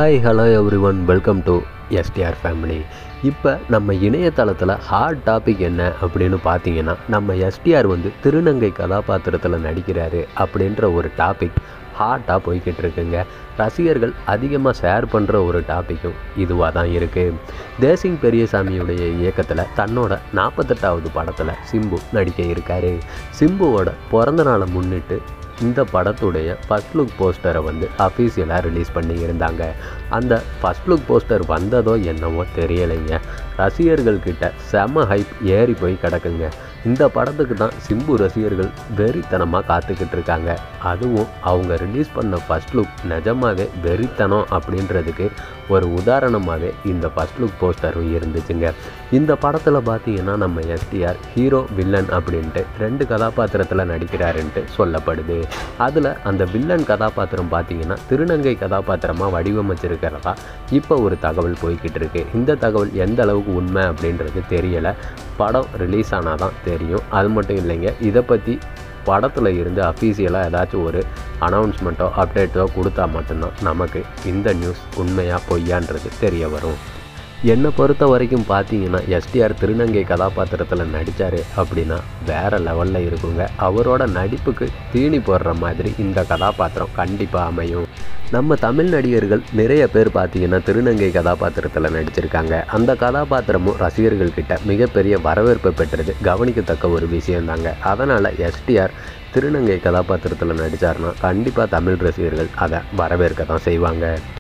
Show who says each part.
Speaker 1: hi hello everyone welcome to STR family இப்போ நம்ம இணையதளத்தில் ஹாட் டாபிக் என்ன அப்படின்னு பார்த்தீங்கன்னா நம்ம எஸ்டிஆர் வந்து திருநங்கை கதாபாத்திரத்தில் நடிக்கிறாரு அப்படின்ற ஒரு டாபிக் ஹாட்டாக போய்கிட்டு இருக்குங்க ரசிகர்கள் அதிகமாக ஷேர் பண்ணுற ஒரு டாப்பிக்கும் இதுவாக தான் இருக்குது தேசிங் பெரியசாமியுடைய இயக்கத்தில் தன்னோட நாற்பத்தெட்டாவது படத்தில் சிம்பு நடிக்க இருக்காரு சிம்புவோட பிறந்த நாளை முன்னிட்டு இந்த படத்துடைய ஃபஸ்ட் லுக் போஸ்டரை வந்து அஃபீஷியலாக ரிலீஸ் பண்ணியிருந்தாங்க அந்த ஃபஸ்ட் லுக் போஸ்டர் வந்ததோ என்னவோ தெரியலைங்க ரசிகர்கள்கிட்ட செம ஹைப் ஏறி போய் கிடக்குங்க இந்த படத்துக்கு தான் சிம்பு ரசிகர்கள் வெறித்தனமாக காத்துக்கிட்டு இருக்காங்க அதுவும் அவங்க ரிலீஸ் பண்ண ஃபஸ்ட் லுக் நிஜமாவே வெறித்தனம் அப்படின்றதுக்கு ஒரு உதாரணமாகவே இந்த ஃபஸ்ட் லுக் போஸ்டரும் இருந்துச்சுங்க இந்த படத்தில் பார்த்தீங்கன்னா நம்ம எஸ்டிஆர் ஹீரோ வில்லன் அப்படின்ட்டு ரெண்டு கதாபாத்திரத்தில் நடிக்கிறாருன்ட்டு சொல்லப்படுது அதில் அந்த வில்லன் கதாபாத்திரம் பார்த்தீங்கன்னா திருநங்கை கதாபாத்திரமாக வடிவமைச்சிருக்கிறதா இப்போ ஒரு தகவல் போய்கிட்டு இருக்கு இந்த தகவல் எந்த அளவுக்கு உண்மை அப்படின்றது தெரியலை படம் ரிலீஸ் ஆனால் தான் தெரியும் அது மட்டும் இல்லைங்க இதை பற்றி படத்தில் இருந்து அஃபீஷியலாக ஏதாச்சும் ஒரு அனௌன்ஸ்மெண்ட்டோ அப்டேட்டோ கொடுத்தா மட்டும்தான் நமக்கு இந்த நியூஸ் உண்மையாக பொய்யான்றது தெரிய வரும் என்னை பொறுத்த வரைக்கும் பார்த்தீங்கன்னா எஸ்டிஆர் திருநங்கை கதாபாத்திரத்தில் நடித்தார் அப்படின்னா வேறு லெவலில் இருக்குங்க அவரோட நடிப்புக்கு தீனி போடுற மாதிரி இந்த கதாபாத்திரம் கண்டிப்பாக அமையும் நம்ம தமிழ் நடிகர்கள் நிறைய பேர் பார்த்தீங்கன்னா திருநங்கை கதாபாத்திரத்தில் நடிச்சிருக்காங்க அந்த கதாபாத்திரமும் ரசிகர்கள் கிட்ட மிகப்பெரிய வரவேற்பு பெற்றது கவனிக்கத்தக்க ஒரு விஷயந்தாங்க அதனால் எஸ்டிஆர் திருநங்கை கதாபாத்திரத்தில் நடித்தார்னா கண்டிப்பாக தமிழ் ரசிகர்கள் அதை வரவேற்க தான் செய்வாங்க